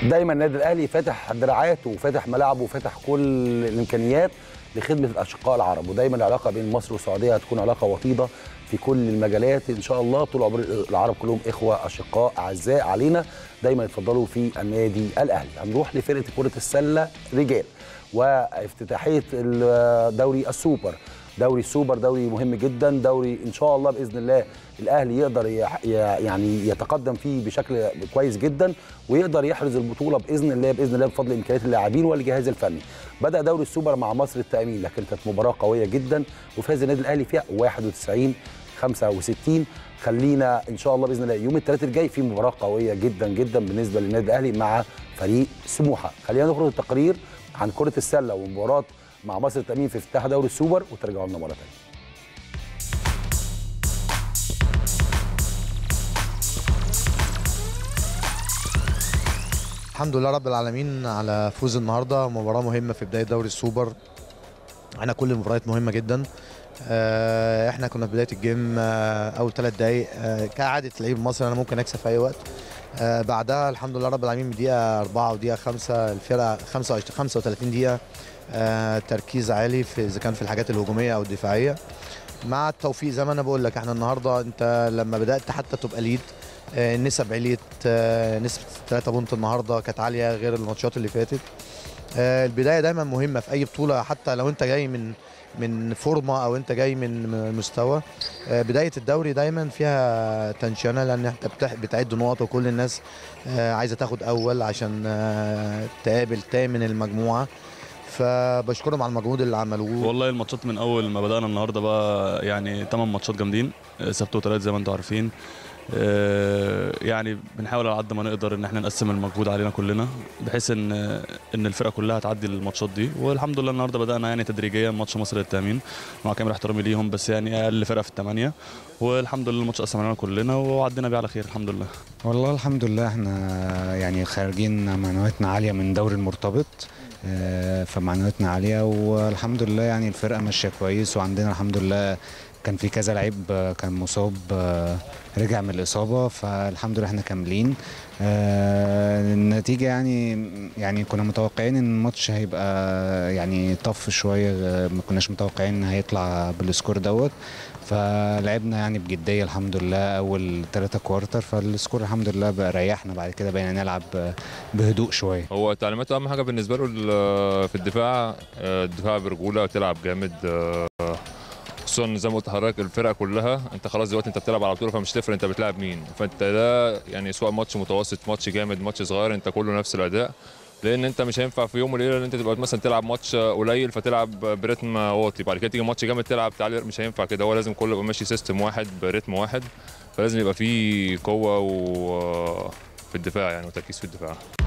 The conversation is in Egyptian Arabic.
دايما النادي الاهلي فاتح دراعاته وفاتح ملاعبه وفاتح كل الامكانيات لخدمه الاشقاء العرب ودايما العلاقه بين مصر والسعوديه هتكون علاقه وطيده في كل المجالات ان شاء الله طول عمر العرب كلهم اخوه اشقاء اعزاء علينا دايما يتفضلوا في النادي الاهلي هنروح لفرقه كره السله رجال وافتتاحيه دوري السوبر دوري السوبر دوري مهم جدا دوري ان شاء الله باذن الله الاهلي يقدر يعني يتقدم فيه بشكل كويس جدا ويقدر يحرز البطوله باذن الله باذن الله بفضل امكانيات اللاعبين والجهاز الفني بدا دوري السوبر مع مصر التامين لكن كانت مباراه قويه جدا وفاز النادي الاهلي فيها 91 65 خلينا ان شاء الله باذن الله يوم الثلاث الجاي في مباراه قويه جدا جدا بالنسبه للنادي الاهلي مع فريق سموحه خلينا نخرج التقرير عن كره السله ومباراه مع مصر التامين في افتتاح دوري السوبر وترجعوا لنا مره ثانيه الحمد لله رب العالمين على فوز النهارده مباراه مهمه في بدايه دوري السوبر احنا كل المباريات مهمه جدا احنا كنا في بدايه الجيم اول ثلاث دقائق كعاده لعيب مصر انا ممكن اكسب في اي وقت بعدها الحمد لله رب العالمين من دقيقه 4 ودقيقه 5 الفرقه 25 35 دقيقه تركيز عالي في اذا كان في الحاجات الهجوميه او الدفاعيه مع التوفيق زي ما انا بقول لك احنا النهارده انت لما بدات حتى تبقى ليد النسب عليت نسبه 3 بونت النهارده كانت عاليه غير الماتشات اللي فاتت البدايه دايما مهمه في اي بطوله حتى لو انت جاي من من فورمه او انت جاي من مستوى بدايه الدوري دايما فيها تنشنه لان انت بتعد نقط وكل الناس عايزه تاخد اول عشان تقابل تامن المجموعه فبشكرهم على المجهود اللي عملوه والله الماتشات من اول ما بدانا النهارده بقى يعني 8 ماتشات جامدين سبت وثلاث زي ما انتم عارفين يعني بنحاول على قد ما نقدر ان احنا نقسم المجهود علينا كلنا بحيث ان ان الفرقه كلها تعدي الماتشات دي والحمد لله النهارده بدانا يعني تدريجيا ماتش مصر للتامين مع كامل احترامي ليهم بس يعني اقل فرقه في الثمانيه والحمد لله الماتش قسم علينا كلنا وعدينا بيه على خير الحمد لله والله الحمد لله احنا يعني خارجين معنوياتنا عاليه من دوري المرتبط فمعنوياتنا عاليه والحمد لله يعني الفرقه ماشيه كويس وعندنا الحمد لله كان في كذا لعيب كان مصاب رجع من الاصابه فالحمد لله احنا كاملين النتيجه يعني يعني كنا متوقعين ان الماتش هيبقى يعني طف شويه ما كناش متوقعين ان هيطلع بالسكور دوت فلعبنا يعني بجديه الحمد لله اول ثلاثة كوارتر فالسكور الحمد لله بقى ريحنا بعد كده بقينا نلعب بهدوء شويه هو تعليماته اهم حاجه بالنسبه له في الدفاع الدفاع برجوله تلعب جامد خصوصا زي ما قلت لحضرتك الفرقه كلها انت خلاص دلوقتي انت بتلعب على بطوله فمش تفرق انت بتلعب مين فانت ده يعني سواء ماتش متوسط ماتش جامد ماتش صغير انت كله نفس الاداء لان انت مش هينفع في يوم وليله ان انت تبقى مثلا تلعب ماتش قليل فتلعب برتم واطي بعد كده تيجي ماتش جامد تلعب تعالي مش هينفع كده هو لازم كله يبقى ماشي سيستم واحد برتم واحد فلازم يبقى فيه قوه و في الدفاع يعني وتركيز في الدفاع